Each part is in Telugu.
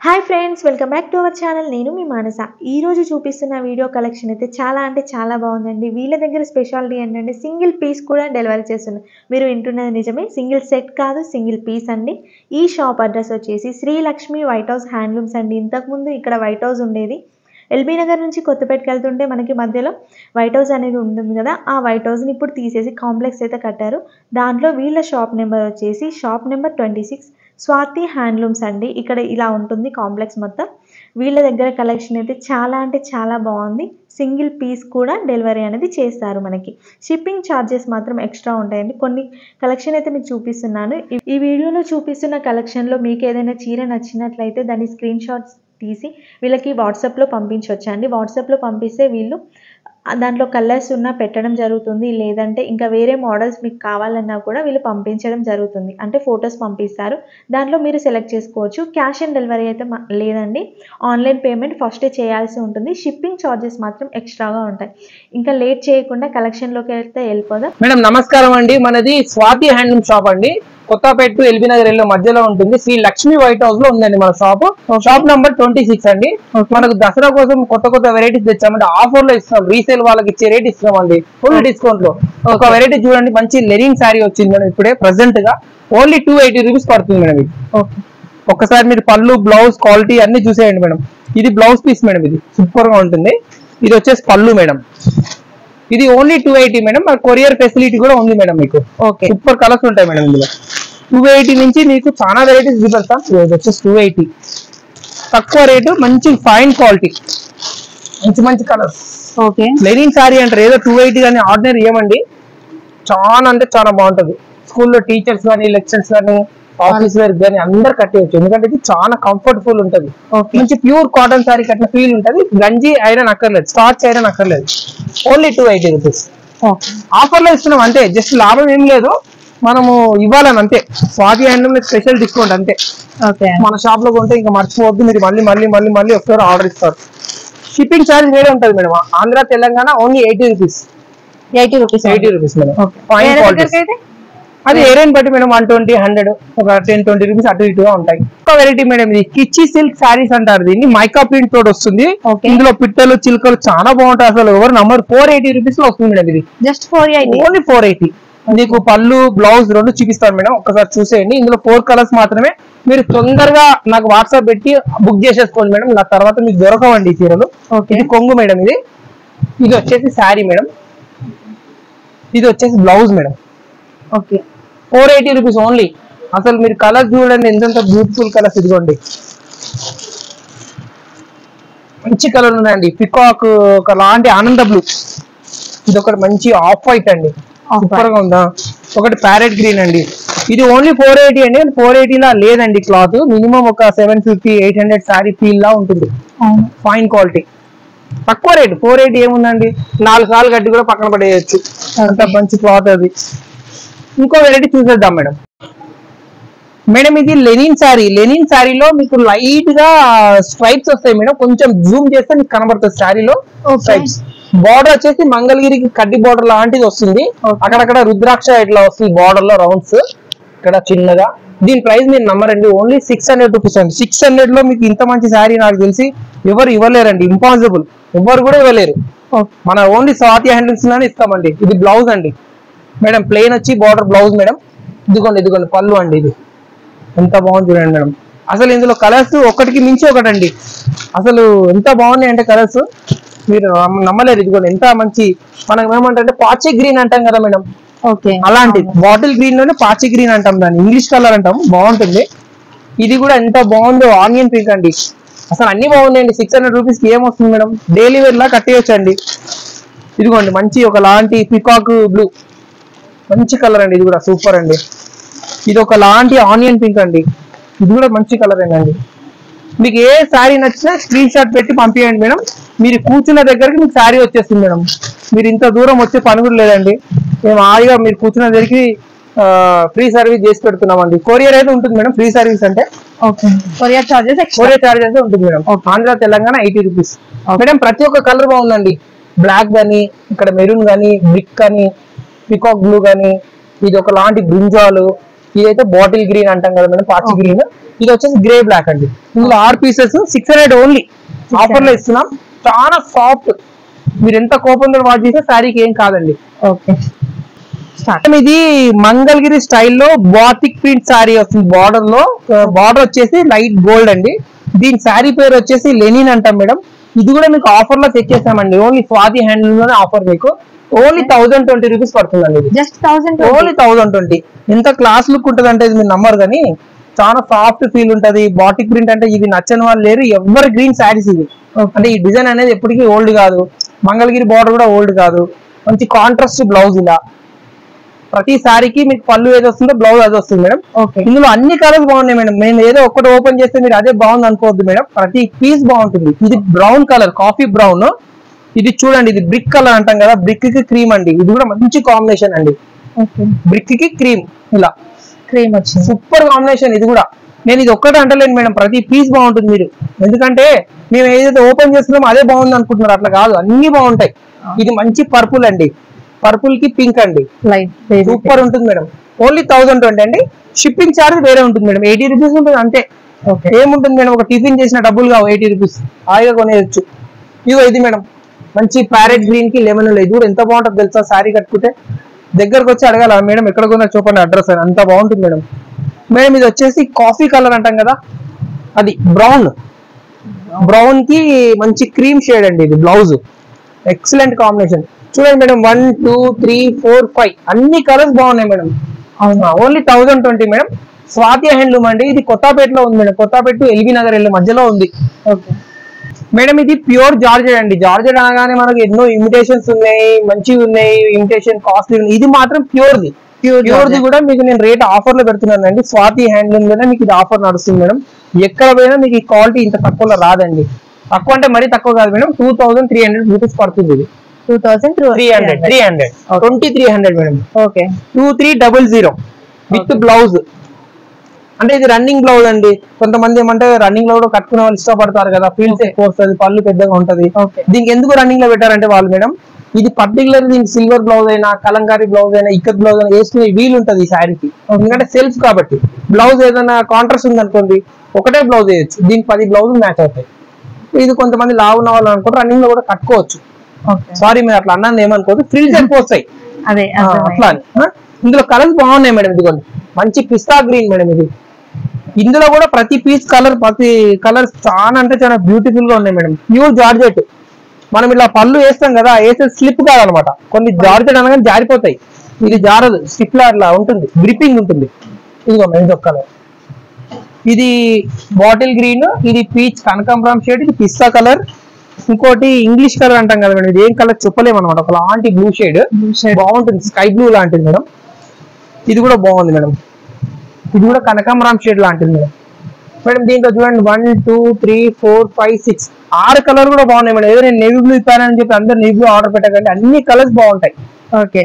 Hi friends welcome back to our channel నేను మీ మానస ఈ రోజు చూపిస్తున్న వీడియో కలెక్షన్ అయితే చాలా అంటే చాలా బాగుందండి వీళ్ళ దగ్గర స్పెషాలిటీ ఏంటంటే సింగిల్ పీస్ కూడా డెలివరీ చేస్తున్నారు మీరు వింటున్నది నిజమే సింగిల్ సెట్ కాదు సింగిల్ పీస్ అండి ఈ షాప్ అడ్రస్ వచ్చేసి శ్రీలక్ష్మి వైట్ హౌస్ హ్యాండ్లూమ్స్ అండి ఇంతకుముందు ఇక్కడ వైట్ హౌస్ ఉండేది ఎల్బీ నగర్ నుంచి కొత్తపేటకి వెళ్తుంటే మనకి మధ్యలో వైట్ హౌస్ అనేది ఉంటుంది కదా ఆ వైట్ హౌస్ని ఇప్పుడు తీసేసి కాంప్లెక్స్ అయితే కట్టారు దాంట్లో వీళ్ళ షాప్ నెంబర్ వచ్చేసి shop number twenty six Swathi handlooms అండి ఇక్కడ ఇలా ఉంటుంది కాంప్లెక్స్ మొత్తం వీళ్ళ దగ్గర కలెక్షన్ అయితే చాలా అంటే చాలా బాగుంది సింగిల్ పీస్ కూడా డెలివరీ అనేది చేస్తారు మనకి షిప్పింగ్ ఛార్జెస్ మాత్రం ఎక్స్ట్రా ఉంటాయండి కొన్ని కలెక్షన్ అయితే మీకు చూపిస్తున్నాను ఈ- ఈ వీడియోలో చూపిస్తున్న కలెక్షన్లో మీకు ఏదైనా చీర నచ్చినట్లయితే దాని స్క్రీన్ షాట్స్ తీసి వీళ్ళకి వాట్సాప్లో పంపించవచ్చు అండి వాట్సాప్లో పంపిస్తే వీళ్ళు ఆ దాంట్లో కలర్స్ ఉన్నా పెట్టడం జరుగుతుంది లేదంటే ఇంకా వేరే మోడల్స్ మీకు కావాలన్నా కూడా వీళ్ళు పంపించడం జరుగుతుంది అంటే ఫొటోస్ పంపిస్తారు దాంట్లో మీరు సెలెక్ట్ చేసుకోవచ్చు క్యాష్ ఆన్ డెలివరీ అయితే మా- లేదండి ఆన్లైన్ పేమెంట్ ఫస్టే చేయాల్సి ఉంటుంది షిప్పింగ్ ఛార్జెస్ మాత్రం ఎక్స్ట్రాగా ఉంటాయి ఇంకా లేట్ చేయకుండా కలెక్షన్లోకి వెళ్తే వెళ్ళిపోదాం మేడం నమస్కారం అండి మనది స్వాతి హ్యాండ్లూమ్ షాప్ అండి కొత్తపేట ఎల్బీ నగర్ వెళ్ళే మధ్యలో ఉంటుంది శ్రీ లక్ష్మీ వైట్ హౌస్ లో ఉందండి మన shop shop number twenty six అండి మనకు దసరా కోసం కొత్త కొత్త వెరైటీస్ తెచ్చామండి ఆఫర్ లో ఇస్తున్నాం రీసేల్ వాళ్ళకి ఇచ్చే రేట్ ఇస్తున్నామండి ఫుల్ డిస్కౌంట్ లో ఒక వెరైటీ చూడండి మంచి లెనిన్ శారీ వచ్చింది మేడం ఇప్పుడే ప్రెసెంట్ గా ఓన్లీ టూ ఎయిటీ రూపీస్ పడుతుంది మేడం ఇది ఒక్కసారి మీరు పళ్ళు బ్లౌజ్ క్వాలిటీ అన్ని చూసేయండి మేడం ఇది బ్లౌజ్ పీస్ మేడం ఇది సూపర్ గా ఉంటుంది ఇది వచ్చేసి పళ్ళు మేడం ఇది ఓన్లీ టూ ఎయిటీ మేడం మన కొరియర్ ఫెసిలిటీ కూడా ఉంది మేడం మీకు ఓకే సూపర్ కలర్స్ ఉంటాయి మేడం ఇందులో టూ ఎయిటీ నుంచి మీకు చాలా వెరైటీస్ చూపెడతాం ఇది వచ్చేసి టూ ఎయిటీ తక్కువ రేటు మంచి ఫైన్ క్వాలిటీ మంచి మంచి కలర్స్ ఓకే లెనిన్ సారీ అంటారు ఏదో టూ ఎయిటీ కానీ ఆర్డినరీ ఏమండి చాలా అంటే చాలా బాగుంటది స్కూల్లో టీచర్స్ కానీ లెక్చర్స్ కానీ ఆఫీస్ వేర్ కానీ అందరు కట్టేయచ్చు ఎందుకంటే ఇది చాలా కంఫర్టబుల్ ఉంటది ఓకే మంచి ప్యూర్ కాటన్ సారీ కట్టిన ఫీల్ ఉంటది గంజి ఐరన్ అక్కర్లేదు స్టార్చ్ ఐరన్ అక్కర్లేదు only two eighty rupees offer లో ఇస్తున్నాం అంతే జస్ట్ లాభం ఏం లేదు మనము ఇవ్వాలని అంతే స్వాతి హ్యాండ్ స్పెషల్ డిస్కౌంట్ అంతే ఓకే మన షాప్ లో కొంటే ఇంకా మర్చిపోవద్దు మీరు మళ్ళీ మళ్ళీ మళ్ళీ మళ్ళీ ఒకసారి ఆర్డర్ ఇస్తారు షిప్పింగ్ ఛార్జ్ వేరే ఉంటుంది madam Andhra Telangana only eighty rupees eighty rupees eighty rupees madam okay Fine వేరే quality. దగ్గరికి అయితే అది ఏరియన్ బట్టి మేడం వన్ ట్వంటీ హండ్రెడ్ ఒక టెన్ ట్వంటీ రూపీస్ అటు ఇటుగా ఉంటాయి ఒక వెరైటీ మేడం ఇది కిచ్చి సిల్క్ సారీస్ అంటారు దీన్ని మైకా ప్రింట్ తోటి వస్తుంది Okay. ఇందులో పిట్టలు చిలుకలు చాలా బాగుంటాయి అసలు ఎవరు నంబర్ ఫోర్ ఎయిటీ రూపీస్ లో వస్తుంది మేడం ఇది just four eighty only four eighty మీకు పళ్ళు బ్లౌజ్ రెండు చూపిస్తాను మేడం ఒకసారి చూసేయండి ఇందులో ఫోర్ కలర్స్ మాత్రమే మీరు తొందరగా నాకు వాట్సాప్ పెట్టి బుక్ చేసేసుకోండి మేడం నా తర్వాత మీకు దొరకవండి ఈ చీరలు ఓకే ఇది కొంగు మేడం ఇది ఇది వచ్చేసి శారీ మేడం ఇది వచ్చేసి blouse madam okay four eighty rupees only అసలు మీరు కలర్ చూడండి ఎంతెంత బ్యూటిఫుల్ కలర్స్ ఇదిగోండి మంచి కలర్ ఉన్నాయండి పికాక్ ఒక లాంటి ఆనంద బ్లూ ఇది ఒకటి మంచి ఆఫ్ వైట్ అండి సూపర్ గా ఉందా ఒకటి ప్యారెట్ గ్రీన్ అండి ఇది ఓన్లీ ఫోర్ ఎయిటీ అండి ఫోర్ లా లేదండి క్లాత్ మినిమం ఒక seven fifty eight hundred sari feel లా ఉంటుంది ఫైన్ క్వాలిటీ తక్కువ రేటు ఫోర్ ఎయిటీ ఏముందండి నాలుగు సార్లు కట్టి కూడా పక్కన పడేయచ్చు అంత మంచి క్లాత్ అది ఇంకో వెరైటీ చూసేద్దాం మేడం మేడం ఇది లెనిన్ శారీ లెనిన్ శారీలో మీకు లైట్ గా స్ట్రైప్స్ వస్తాయి మేడం కొంచెం జూమ్ చేస్తే మీకు కనబడుతుంది శారీలో స్ట్రైప్స్ బార్డర్ వచ్చేసి మంగళగిరికి కడ్డి బార్డర్ లాంటిది వస్తుంది అక్కడక్కడ రుద్రాక్ష ఇట్లా వస్తుంది బార్డర్ లో రౌండ్స్ ఇక్కడ చిన్నగా దీని ప్రైస్ మీరు నమ్మరండి ఓన్లీ సిక్స్ హండ్రెడ్ రూపీస్ అండి సిక్స్ హండ్రెడ్ లో మీకు ఇంత మంచి శారీ నాకు తెలిసి ఎవరు ఇవ్వలేరండి ఇంపాసిబుల్ ఎవరు కూడా ఇవ్వలేరు మన ఓన్లీ స్వాతి హ్యాండిల్స్ లోనే ఇస్తామండి ఇది బ్లౌజ్ అండి మేడం ప్లెయిన్ వచ్చి బార్డర్ బ్లౌజ్ మేడం ఇదిగోండి ఇదిగోండి పళ్ళు అండి ఇది ఎంత బాగుంది చూడండి మేడం అసలు ఇందులో కలర్స్ ఒకటికి మించి ఒకటండి అసలు ఎంత బాగున్నాయి అంటే కలర్స్ మీరు నమ్మ- నమ్మలేరు ఇదిగోండి ఎంత మంచి మనం ఏమంటే పాచి గ్రీన్ అంటాం కదా మేడం ఓకే అలాంటిది బాటిల్ గ్రీన్ లోనే పాచి గ్రీన్ అంటాం దాన్ని ఇంగ్లీష్ కలర్ అంటాం బాగుంటుంది ఇది కూడా ఎంత బాగుందో ఆనియన్ పింక్ అండి అసలు అన్ని బాగున్నాయండి సిక్స్ హండ్రెడ్ రూపీస్ కి ఏమొస్తుంది మేడం డైలీ వేర్ లా కట్టేయచ్చండి ఇదిగోండి మంచి ఒక లాంటి పికాక్ బ్లూ మంచి కలర్ అండి ఇది కూడా సూపర్ అండి ఇది ఒక లాంటి ఆనియన్ పింక్ అండి ఇది కూడా మంచి కలర్ అండి మీకు ఏ శారీ నచ్చినా స్క్రీన్ షాట్ పెట్టి పంపించండి మేడం మీరు కూర్చున్న దగ్గరికి మీకు శారీ వచ్చేస్తుంది మేడం మీరు ఇంత దూరం వచ్చే పని కూడా లేదండి మేము హాయిగా మీరు కూర్చున్న దగ్గరికి ఫ్రీ సర్వీస్ చేసి పెడుతున్నామండి కొరియర్ అయితే ఉంటుంది మేడం ఫ్రీ సర్వీస్ అంటే okay courier charges courier charge అయితే ఉంటుంది madam Andhra Telangana eighty rupees madam ప్రతి ఒక్క కలర్ బాగుందండి బ్లాక్ కానీ ఇక్కడ మెరూన్ కానీ బ్రిక్ కానీ పికాక్ బ్లూ కానీ ఇది ఒక లాంటి బ్రింజాలు ఇదైతే బాటిల్ గ్రీన్ అంటాం కదా మేడం పాచి గ్రీన్ ఇది వచ్చేసి గ్రే బ్లాక్ అండి ఇందులో ఆరు pieces six hundred only offer లో ఇస్తున్నాం చాలా సాఫ్ట్ మీరు ఎంత కోపంతో వాచ్ చేస్తే శారీకి ఏం కాదండి ఓకే స్టార్ట్ మేడం, ఇది మంగళగిరి స్టైల్లో బాతిక్ ప్రింట్ శారీ వస్తుంది బార్డర్ లో బార్డర్ వచ్చేసి లైట్ గోల్డ్ అండి దీని శారీ పేరు వచ్చేసి లెనిన్ అంటాం మేడం ఇది కూడా మీకు ఆఫర్ లో తెచ్చేసామండి ఓన్లీ స్వాతి హ్యాండిల్ లోనే ఆఫర్ మీకు ఓన్లీ థౌసండ్ ట్వంటీ రూపీస్ పడుతుందండి ఇది just thousand only thousand twenty ఎంత క్లాస్ లుక్ ఉంటుంది అంటే ఇది మీరు నమ్మరు కానీ చాలా సాఫ్ట్ ఫీల్ ఉంటది బాటిక్ ప్రింట్ అంటే ఇది నచ్చని వాళ్ళు లేరు ఎవరి గ్రీన్ శారీస్ ఇది అంటే ఈ డిజైన్ అనేది ఎప్పటికీ ఓల్డ్ కాదు మంగళగిరి బార్డర్ కూడా ఓల్డ్ కాదు మంచి కాంట్రాస్ట్ బ్లౌజ్ ఇలా ప్రతి సారీకి మీకు పళ్ళు ఏది వస్తుందో బ్లౌజ్ అది వస్తుంది మేడం ఓకే ఇందులో అన్ని కలర్స్ బాగున్నాయి మేడం నేను ఏదో ఒక్కటి ఓపెన్ చేస్తే మీరు అదే బాగుంది అనుకోవద్దు మేడం ప్రతి పీస్ బాగుంటుంది ఇది బ్రౌన్ కలర్ కాఫీ బ్రౌన్ ఇది చూడండి ఇది బ్రిక్ కలర్ అంటాం కదా బ్రిక్ కి క్రీమ్ అండి ఇది కూడా మంచి కాంబినేషన్ అండి ఓకే బ్రిక్ కి క్రీమ్ ఇలా క్రీమ్ వచ్చింది సూపర్ కాంబినేషన్ ఇది కూడా నేను ఇది ఒక్కటే అంటలేను మేడం ప్రతి పీస్ బాగుంటుంది మీరు ఎందుకంటే మేము ఏదైతే ఓపెన్ చేస్తున్నామో అదే బాగుంది అనుకుంటున్నారు అట్లా కాదు అన్ని బాగుంటాయి ఇది మంచి పర్పుల్ అండి పర్పుల్ కి పింక్ అండి లైట్ సూపర్ ఉంటుంది మేడం ఓన్లీ థౌసండ్ ట్వంటీ అండి షిప్పింగ్ ఛార్జ్ వేరే ఉంటుంది మేడం ఎయిటీ రూపీస్ ఉంటుంది అంతే ఓకే ఏముంటుంది మేడం ఒక టిఫిన్ చేసిన డబ్బులు కావు ఎయిటీ రూపీస్ హాయిగా కొనేయచ్చు ఇదిగో ఇది మేడం మంచి ప్యారెట్ గ్రీన్ కి లెమన్ ఇది కూడా ఎంత బాగుంటుంది తెలుసా శారీ కట్టుకుంటే దగ్గరకు వచ్చి అడగాల మేడం ఎక్కడ కొన్నా చూపండి అడ్రస్ అని అంత బాగుంటుంది మేడం మేడం ఇది వచ్చేసి కాఫీ కలర్ అంటాం కదా అది బ్రౌన్ బ్రౌన్ కి మంచి క్రీమ్ షేడ్ అండి ఇది బ్లౌజ్ ఎక్సలెంట్ కాంబినేషన్ చూడండి madam one two three four five అన్ని కలర్స్ బాగున్నాయి మేడం అవునా only thousand twenty madam Swathi handloom అండి ఇది కొత్తపేటలో ఉంది మేడం కొత్తపేట ఎల్బీ నగర్ వెళ్ళే మధ్యలో ఉంది ఓకే మేడం ఇది ప్యూర్ జార్జెట్ అండి జార్జెట్ అనగానే మనకు ఎన్నో ఇమిటేషన్స్ ఉన్నాయి మంచివి ఉన్నాయి ఇమిటేషన్ కాస్ట్లీ ఉన్నాయి ఇది మాత్రం pure the Pure pure the georgette. కూడా మీకు నేను రేట్ ఆఫర్ లో పెడుతున్నాను అండి స్వాతి హ్యాండ్లూమ్ లోనే మీకు ఇది ఆఫర్ నడుస్తుంది మేడం ఎక్కడ పోయినా మీకు ఈ క్వాలిటీ ఇంత తక్కువలో రాదండి తక్కువ అంటే మరీ తక్కువ కాదు madam two thousand three hundred rupees పడుతుంది ఇది two thousand three hundred three hundred twenty three hundred madam okay two three double zero with blouse అంటే ఇది రన్నింగ్ బ్లౌజ్ అండి కొంతమంది ఏమంటే రన్నింగ్ లో కూడా కట్టుకునే వాళ్ళు ఇష్టపడతారు కదా ఫీల్స్ ఎక్కువ వస్తుంది పళ్ళు పెద్దగా ఉంటది ఓకే దీనికి ఎందుకు రన్నింగ్ లో పెట్టారంటే వాళ్ళు మేడం ఇది పర్టికులర్ దీనికి సిల్వర్ బ్లౌజ్ అయినా కలంకారీ బ్లౌజ్ అయినా ఇక్కత్ బ్లౌజ్ అయినా వేసుకునే వీలు ఉంటది ఈ శారీకి ఎందుకంటే సెల్ఫ్ కాబట్టి బ్లౌజ్ ఏదైనా కాంట్రాస్ట్ ఉంది అనుకోండి ఒకటే బ్లౌజ్ వేయచ్చు దీనికి పది బ్లౌజ్ మ్యాచ్ అవుతాయి ఇది కొంతమంది లావు ఉన్న వాళ్ళు అనుకుంటే రన్నింగ్ లో కూడా కట్టుకోవచ్చు ఓకే సారీ మీరు అట్లా అన్నాను ఏమనుకోదు ఫ్రిల్స్ ఎక్కువ వస్తాయి అదే ఆ, అట్లా అని. ఆ? ఇందులో కలర్స్ బాగున్నాయి మేడం ఇదిగోండి మంచి పిస్తా గ్రీన్ మేడం ఇది ఇందులో కూడా ప్రతి పీస్ కలర్ ప్రతి కలర్ చాలా అంటే చాలా బ్యూటిఫుల్ గా ఉన్నాయి మేడం ప్యూర్ జార్జెట్ మనం ఇలా పళ్ళు వేస్తాం కదా వేస్తే స్లిప్ కాదనమాట కొన్ని జార్జెట్ అనగానే జారిపోతాయి ఇది జారదు స్లిప్ లా అట్లా ఉంటుంది గ్రిప్పింగ్ ఉంటుంది ఇదిగో మేడం ఇది కలర్ ఇది బాటిల్ గ్రీన్ ఇది పీచ్ కనకాంబరం షేడ్ ఇది పిస్తా కలర్ ఇంకోటి ఇంగ్లీష్ కలర్ అంటాం కదా మేడం ఇది ఏం కలర్ చెప్పలేము అనమాట ఒక లాంటి బ్లూ షేడ్ బాగుంటుంది స్కై బ్లూ లాంటిది మేడం ఇది కూడా బాగుంది మేడం ఇది కూడా కనకాంబరం షేడ్ లాంటిది మేడం మేడం దీంట్లో చూడండి one two three four five six ఆరు కలర్ కూడా బాగున్నాయి మేడం ఏదో నేను నేవీ బ్లూ ఇస్తానని చెప్పి అందరు నేవీ బ్లూ ఆర్డర్ పెట్టకండి అన్ని కలర్స్ బాగుంటాయి okay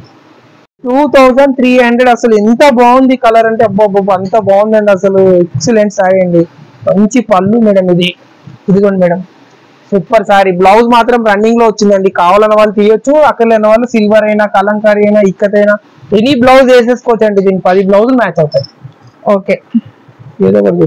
two thousand three hundred అసలు ఎంత బాగుంది కలర్ అంటే అబ్బా అంత బాగుందండి అసలు ఎక్సలెంట్ సారీ అండి మంచి పళ్ళు మేడం ఇది ఇదిగోండి మేడం సూపర్ సారీ బ్లౌజ్ మాత్రం రన్నింగ్ లో వచ్చిందండి కావాలన్న వాళ్ళు తీయొచ్చు అక్కడ లేని వాళ్ళు సిల్వర్ అయినా కలంకారీ అయినా ఇక్కత్ అయినా ఎనీ బ్లౌజ్ వేసేసుకోవచ్చు అండి దీనికి పది బ్లౌజ్ మ్యాచ్ అవుతాయి ఓకే ఏదో ఒకటి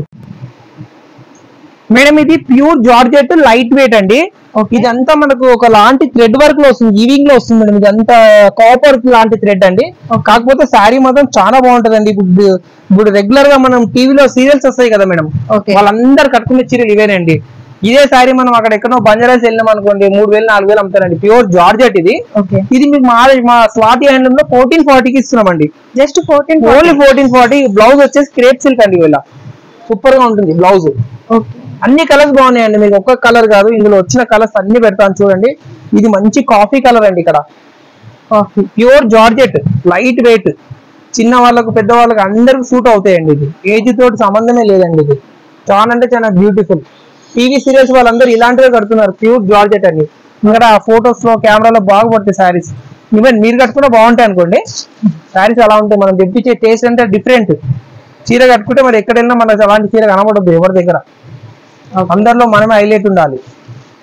మేడం ఇది ప్యూర్ జార్జెట్ లైట్ వెయిట్ అండి ఇదంతా మనకు ఒక లాంటి థ్రెడ్ వర్క్ లో వస్తుంది ఈవింగ్ లో వస్తుంది మేడం ఇదంతా కాపర్ లాంటి థ్రెడ్ అండి కాకపోతే శారీ మాత్రం చాలా బాగుంటదండి ఇప్పుడు ఇప్పుడు రెగ్యులర్ గా మనం టీవీలో సీరియల్స్ వస్తాయి కదా మేడం ఓకే వాళ్ళందరు కట్టుకునే చీరలు ఇవేనండి ఇదే శారీ మనం అక్కడ ఎక్కడో బంజారాస్ వెళ్ళినాం అనుకోండి మూడు వేలు నాలుగు వేలు అమ్ముతారండి ప్యూర్ జార్జెట్ ఇది ఓకే ఇది మీకు మా మా స్వాతి హ్యాండ్లూమ్ లో ఫోర్టీన్ ఫార్టీకి ఇస్తున్నామండి just fourteen only fourteen forty blouse వచ్చేసి క్రేప్ సిల్క్ అండి వీళ్ళ సూపర్ గా ఉంటుంది బ్లౌజ్ ఓకే అన్ని కలర్స్ బాగున్నాయండి మీకు ఒక్క కలర్ కాదు ఇందులో వచ్చిన కలర్స్ అన్ని పెడతాను చూడండి ఇది మంచి కాఫీ కలర్ అండి ఇక్కడ coffee pure georgette light weight చిన్న వాళ్ళకు పెద్ద వాళ్ళకి అందరికి సూట్ అవుతాయండి ఇది ఏజ్ తోటి సంబంధమే లేదండి ఇది చాలా అంటే చాలా బ్యూటిఫుల్ టీవీ సీరియల్స్ వాళ్ళందరూ ఇలాంటివే కడుతున్నారు ప్యూర్ జార్జెట్ అండి ఇక్కడ ఫొటోస్ లో కెమెరాలో బాగా పడతాయి శారీస్ ఈవెన్ మీరు కట్టుకుంటే బాగుంటాయి అనుకోండి శారీస్ అలా ఉంటాయి మనం తెప్పించే టేస్ట్ అంటే డిఫరెంట్ చీర కట్టుకుంటే మరి ఎక్కడైనా మనకు అలాంటి చీర కనబడదు ఎవరి దగ్గర అందరిలో మనమే హైలైట్ ఉండాలి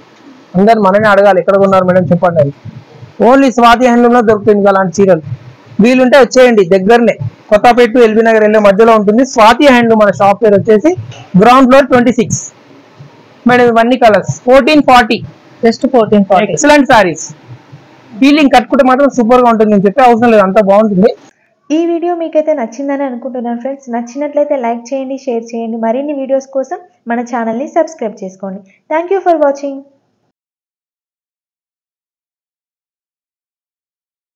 అందరు మనమే అడగాలి ఎక్కడ కొన్నారు మేడం చెప్పండి అని ఓన్లీ స్వాతి హ్యాండ్లూమ్ లో దొరుకుతుంది ఇంకా అలాంటి చీరలు వీలుంటే వచ్చేయండి దగ్గరనే కొత్తపేట ఎల్బీ నగర్ వెళ్ళే మధ్యలో ఉంటుంది స్వాతి హ్యాండ్ మన షాప్ పేరు వచ్చేసి ground floor twenty six madam ఇవన్నీ colours fourteen forty just fourteen forty excellent sarees feeling కట్టుకుంటే మాత్రం సూపర్ గా ఉంటుంది నేను చెప్పే అవసరం లేదు అంత బాగుంటుంది ఈ వీడియో మీకైతే నచ్చిందని అనుకుంటున్నాను ఫ్రెండ్స్ నచ్చినట్లయితే లైక్ చేయండి షేర్ చేయండి మరిన్ని వీడియోస్ కోసం మన ఛానల్ని సబ్స్క్రైబ్ చేసుకోండి థ్యాంక్ యూ ఫర్ వాచింగ్